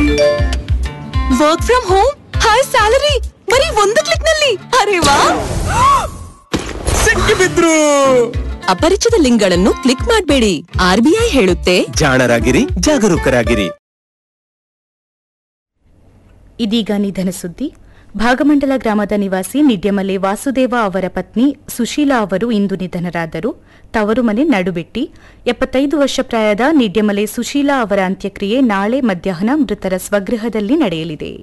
work from home high salary ಬರೀ ಒಂದು click ನಲ್ಲಿ ಅರೆ ವಾ ಸಿಕ್ಕಿಬಿದ್ರು ಅಪರಿಚಿತ ಲಿಂಕ್ಗಳನ್ನು ಕ್ಲಿಕ್ ಮಾಡಬೇಡಿ ಆರ್ಬಿಐ ಹೇಳುತ್ತೆ ಜಾಣರಾಗಿರಿ ಜಾಗರೂಕರಾಗಿರಿ ಇದೀಗ ನಿಧನ ಸುದ್ದಿ ಭಾಗಮಂಡಲ ಗ್ರಾಮದ ನಿವಾಸಿ ನಿಡ್ಯಮಲೆ ವಾಸುದೇವ ಅವರ ಪತ್ನಿ ಸುಶೀಲಾ ಅವರು ಇಂದು ನಿಧನರಾದರು ತವರು ಮನೆ ನಡುಬಿಟ್ಟಿ ಎಪ್ಪತ್ತೈದು ವರ್ಷ ಪ್ರಾಯದ ನಿಡ್ಯಮಲೆ ಸುಶೀಲಾ ಅವರ ಅಂತ್ಯಕ್ರಿಯೆ ನಾಳೆ ಮಧ್ಯಾಹ್ನ ಮೃತರ ಸ್ವಗೃಹದಲ್ಲಿ ನಡೆಯಲಿದೆ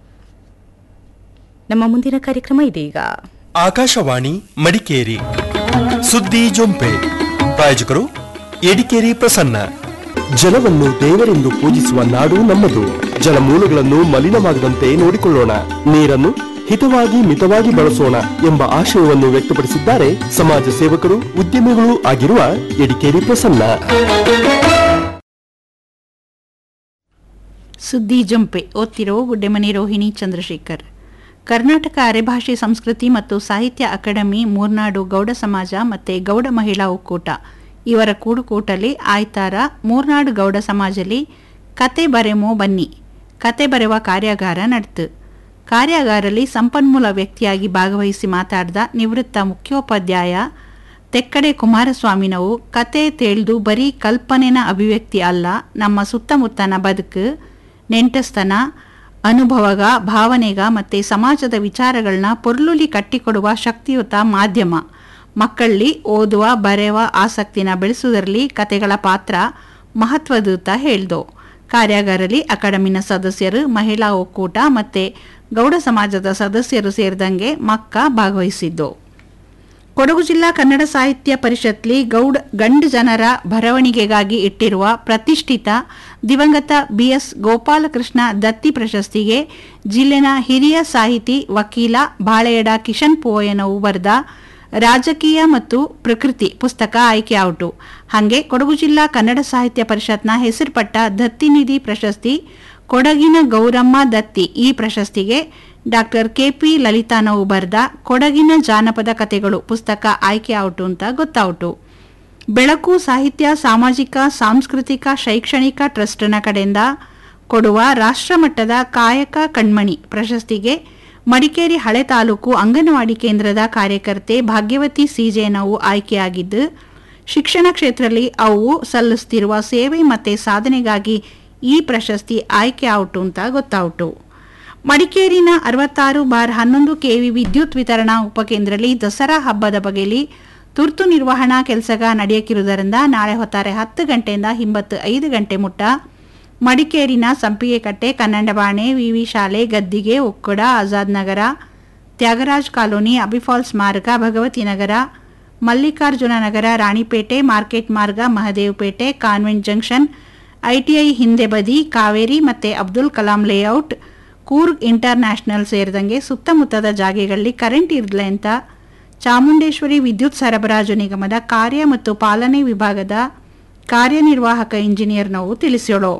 ನಮ್ಮ ಮುಂದಿನ ಕಾರ್ಯಕ್ರಮ ಇದೀಗ ಆಕಾಶವಾಣಿ ಮಡಿಕೇರಿ ಸುದ್ದಿ ಜೊಂಪೆ ಪ್ರಾಯೋಜಕರು ಎಡಿಕೇರಿ ಪ್ರಸನ್ನ ಜಲವನ್ನು ದೇವರೆಂದು ಪೂಜಿಸುವ ನಾಡು ನಮ್ಮದು ಜಲಮೂಲಗಳನ್ನು ಮಲಿನವಾಗದಂತೆ ನೋಡಿಕೊಳ್ಳೋಣ ನೀರನ್ನು ಹಿತವಾಗಿ ಮಿತವಾಗಿ ಬಳಸೋಣ ಎಂಬ ಆಶಯವನ್ನು ವ್ಯಕ್ತಪಡಿಸಿದ್ದಾರೆ ಸಮಾಜ ಸೇವಕರು ಉದ್ಯಮಿಗಳು ಆಗಿರುವ ಎಡಿಕೇರಿ ಪ್ರಸನ್ನ ಸುದ್ದಿ ಜಂಪೆ ಓದ್ತಿರೋ ಗುಡ್ಡೆಮನೆ ರೋಹಿಣಿ ಚಂದ್ರಶೇಖರ್ ಕರ್ನಾಟಕ ಅರೆಭಾಷೆ ಸಂಸ್ಕೃತಿ ಮತ್ತು ಸಾಹಿತ್ಯ ಅಕಾಡೆಮಿ ಮೂರ್ನಾಡು ಗೌಡ ಸಮಾಜ ಮತ್ತು ಗೌಡ ಮಹಿಳಾ ಒಕ್ಕೂಟ ಇವರ ಕೂಡುಕೂಟಲಿ ಆಯ್ತಾರ ಮೂರ್ನಾಡು ಗೌಡ ಸಮಾಜಲಿ ಕತೆ ಬರೆಮೋ ಬನ್ನಿ ಕತೆ ಬರೆವ ಕಾರ್ಯಾಗಾರ ನಡೆತು ಕಾರ್ಯಾಗಾರಲ್ಲಿ ಸಂಪನ್ಮೂಲ ವ್ಯಕ್ತಿಯಾಗಿ ಭಾಗವಹಿಸಿ ಮಾತಾಡಿದ ನಿವೃತ್ತ ಮುಖ್ಯೋಪಾಧ್ಯಾಯ ತೆಕ್ಕಡೆ ಕುಮಾರಸ್ವಾಮಿನವು ಕತೆ ತೇಳ್ದು ಬರೀ ಕಲ್ಪನೆನ ಅಭಿವ್ಯಕ್ತಿ ಅಲ್ಲ ನಮ್ಮ ಸುತ್ತಮುತ್ತನ ಬದುಕು ನೆಂಟಸ್ತನ ಅನುಭವಗ ಭಾವನೆಗ ಮತ್ತು ಸಮಾಜದ ವಿಚಾರಗಳನ್ನ ಪೊರ್ಲುಲಿ ಕಟ್ಟಿಕೊಡುವ ಶಕ್ತಿಯುತ ಮಾಧ್ಯಮ ಮಕ್ಕಳಲ್ಲಿ ಓದುವ ಬರೆಯುವ ಆಸಕ್ತಿನ ಬೆಳೆಸುವುದರಲ್ಲಿ ಕತೆಗಳ ಪಾತ್ರ ಮಹತ್ವದೂತ ಹೇಳ್ದು ಕಾರ್ಯಾಗಾರಲ್ಲಿ ಅಕಾಡೆಮಿನ ಸದಸ್ಯರು ಮಹಿಳಾ ಒಕ್ಕೂಟ ಮತ್ತು ಗೌಡ ಸಮಾಜದ ಸದಸ್ಯರು ಸೇರಿದಂಗೆ ಮಕ್ಕ ಭಾಗವಹಿಸಿದ್ದು ಕೊಡಗು ಜಿಲ್ಲಾ ಕನ್ನಡ ಸಾಹಿತ್ಯ ಪರಿಷತ್ಲಿ ಗೌಡ ಗಂಡು ಜನರ ಬರವಣಿಗೆಗಾಗಿ ಇಟ್ಟಿರುವ ಪ್ರತಿಷ್ಠಿತ ದಿವಂಗತ ಬಿಎಸ್ ಗೋಪಾಲಕೃಷ್ಣ ದತ್ತಿ ಪ್ರಶಸ್ತಿಗೆ ಜಿಲ್ಲೆನ ಹಿರಿಯ ಸಾಹಿತಿ ವಕೀಲ ಬಾಳೆಯಡ ಕಿಶನ್ ಪೋಯನವು ಬರೆದ ರಾಜಕೀಯ ಮತ್ತು ಪ್ರಕೃತಿ ಪುಸ್ತಕ ಆಯ್ಕೆ ಔಟು ಹಾಗೆ ಕೊಡಗು ಜಿಲ್ಲಾ ಕನ್ನಡ ಸಾಹಿತ್ಯ ಪರಿಷತ್ನ ಹೆಸರುಪಟ್ಟ ದತ್ತಿನಿಧಿ ಪ್ರಶಸ್ತಿ ಕೊಡಗಿನ ಗೌರಮ್ಮ ದತ್ತಿ ಈ ಪ್ರಶಸ್ತಿಗೆ ಡಾಕ್ಟರ್ ಕೆಪಿ ಲಲಿತಾನವು ಬರೆದ ಕೊಡಗಿನ ಜಾನಪದ ಕಥೆಗಳು ಪುಸ್ತಕ ಆಯ್ಕೆ ಔಟು ಅಂತ ಗೊತ್ತಾಯಿತು ಬೆಳಕು ಸಾಹಿತ್ಯ ಸಾಮಾಜಿಕ ಸಾಂಸ್ಕೃತಿಕ ಶೈಕ್ಷಣಿಕ ಟ್ರಸ್ಟ್ನ ಕಡೆಯಿಂದ ಕೊಡುವ ರಾಷ್ಟ್ರಮಟ್ಟದ ಕಾಯಕ ಕಣ್ಮಣಿ ಪ್ರಶಸ್ತಿಗೆ ಮಡಿಕೇರಿ ಹಳೆ ತಾಲೂಕು ಅಂಗನವಾಡಿ ಕೇಂದ್ರದ ಕಾರ್ಯಕರ್ತೆ ಭಾಗ್ಯವತಿ ಸಿಜೆನವು ಆಯ್ಕೆಯಾಗಿದ್ದು ಶಿಕ್ಷಣ ಕ್ಷೇತ್ರದಲ್ಲಿ ಅವು ಸಲ್ಲಿಸುತ್ತಿರುವ ಸೇವೆ ಮತ್ತು ಸಾಧನೆಗಾಗಿ ಈ ಪ್ರಶಸ್ತಿ ಆಯ್ಕೆ ಔಟು ಅಂತ ಗೊತ್ತಾಯಿತು ಮಡಿಕೇರಿನ ಅರವತ್ತಾರು ಬಾರ್ ಹನ್ನೊಂದು ಕೆವಿ ವಿದ್ಯುತ್ ವಿತರಣಾ ಉಪಕೇಂದ್ರದಲ್ಲಿ ದಸರಾ ಹಬ್ಬದ ಬಗೆಯಲ್ಲಿ ತುರ್ತು ನಿರ್ವಹಣಾ ಕೆಲಸಗ ನಡೆಯಕ್ಕಿರುವುದರಿಂದ ನಾಳೆ ಹೊತ್ತಾರೆ ಹತ್ತು ಗಂಟೆಯಿಂದ ಹಿಂಬತ್ತು ಐದು ಗಂಟೆ ಮುಟ್ಟ ಮಡಿಕೇರಿನ ಸಂಪಿಗೆಕಟ್ಟೆ ಕನ್ನಡಬಾಣೆ ವಿವಿ ಶಾಲೆ ಗದ್ದಿಗೆ ಒಕ್ಕಡ ಆಜಾದ್ ನಗರ ತ್ಯಾಗರಾಜ್ ಕಾಲೋನಿ ಅಬಿಫಾಲ್ ಸ್ಮಾರಕ ಭಗವತಿ ನಗರ ಮಲ್ಲಿಕಾರ್ಜುನ ನಗರ ರಾಣಿಪೇಟೆ ಮಾರ್ಕೆಟ್ ಮಾರ್ಗ ಮಹದೇವಪೇಟೆ ಕಾನ್ವೆಂಟ್ ಜಂಕ್ಷನ್ ಐಟಿಐ ಹಿಂದೆ ಬದಿ ಕಾವೇರಿ ಮತ್ತು ಅಬ್ದುಲ್ ಕಲಾಂ ಲೇಔಟ್ ಕೂರ್ಗ್ ಇಂಟರ್ನ್ಯಾಷನಲ್ ಸೇರಿದಂಗೆ ಸುತ್ತಮುತ್ತದ ಜಾಗೆಗಳಲ್ಲಿ ಕರೆಂಟ್ ಇರಲಿ ಅಂತ ಚಾಮುಂಡೇಶ್ವರಿ ವಿದ್ಯುತ್ ಸರಬರಾಜು ನಿಗಮದ ಕಾರ್ಯ ಮತ್ತು ಪಾಲನೆ ವಿಭಾಗದ ಕಾರ್ಯನಿರ್ವಾಹಕ ಇಂಜಿನಿಯರ್ ನಾವು ತಿಳಿಸ್ಯೋಳು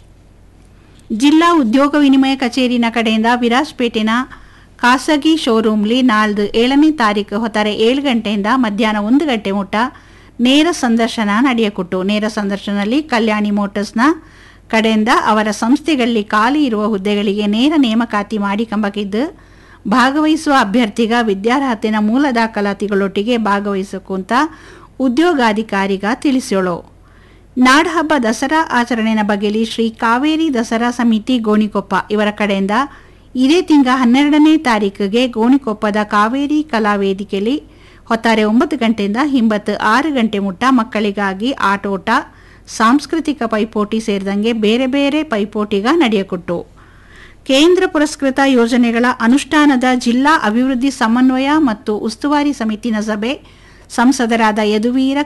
ಜಿಲ್ಲಾ ಉದ್ಯೋಗ ವಿನಿಮಯ ಕಚೇರಿನ ಕಡೆಯಿಂದ ವಿರಾಜ್ಪೇಟೆನ ಖಾಸಗಿ ಶೋರೂಮ್ಲಿ ನಾಳ್ದು ಏಳನೇ ತಾರೀಕು ಹೊತ್ತಾರೆ ಏಳು ಗಂಟೆಯಿಂದ ಮಧ್ಯಾಹ್ನ ಒಂದು ಗಂಟೆ ಮುಟ್ಟ ನೇರ ಸಂದರ್ಶನ ನಡೆಯಕೊಟ್ಟು ನೇರ ಸಂದರ್ಶನದಲ್ಲಿ ಕಲ್ಯಾಣಿ ಮೋಟರ್ಸ್ನ ಕಡೆಯಿಂದ ಅವರ ಸಂಸ್ಥೆಗಳಲ್ಲಿ ಖಾಲಿ ಇರುವ ಹುದ್ದೆಗಳಿಗೆ ನೇರ ನೇಮಕಾತಿ ಮಾಡಿಕೊಂಬಕಿದ್ದು ಭಾಗವಹಿಸುವ ಅಭ್ಯರ್ಥಿಗ ವಿದ್ಯಾರ್ಹತೆನ ಮೂಲ ದಾಖಲಾತಿಗಳೊಟ್ಟಿಗೆ ಭಾಗವಹಿಸಕ್ಕಂತ ಉದ್ಯೋಗಾಧಿಕಾರಿಗ ತಿಳಿಸ್ಯೋಳು ನಾಡಹಬ್ಬ ದಸರಾ ಆಚರಣೆಯ ಬಗೆಯಲ್ಲಿ ಶ್ರೀ ಕಾವೇರಿ ದಸರಾ ಸಮಿತಿ ಗೋಣಿಕೊಪ್ಪ ಇವರ ಕಡೆಯಿಂದ ಇದೇ ತಿಂಗ ಹನ್ನೆರಡನೇ ತಾರೀಕಿಗೆ ಗೋಣಿಕೊಪ್ಪದ ಕಾವೇರಿ ಕಲಾ ವೇದಿಕೆಯಲ್ಲಿ ಹೊತ್ತಾರೆ ಒಂಬತ್ತು ಗಂಟೆಯಿಂದ ಹಿಂಬತ್ತು ಆರು ಗಂಟೆ ಮುಟ್ಟ ಮಕ್ಕಳಿಗಾಗಿ ಆಟೋಟ ಸಾಂಸ್ಕೃತಿಕ ಪೈಪೋಟಿ ಸೇರಿದಂಗೆ ಬೇರೆ ಬೇರೆ ಪೈಪೋಟಿಗ ನಡೆಯಕೊಟ್ಟು ಕೇಂದ್ರ ಪುರಸ್ಕೃತ ಯೋಜನೆಗಳ ಅನುಷ್ಠಾನದ ಜಿಲ್ಲಾ ಅಭಿವೃದ್ಧಿ ಸಮನ್ವಯ ಮತ್ತು ಉಸ್ತುವಾರಿ ಸಮಿತಿನ ಸಭೆ ಸಂಸದರಾದ ಯದುವೀರ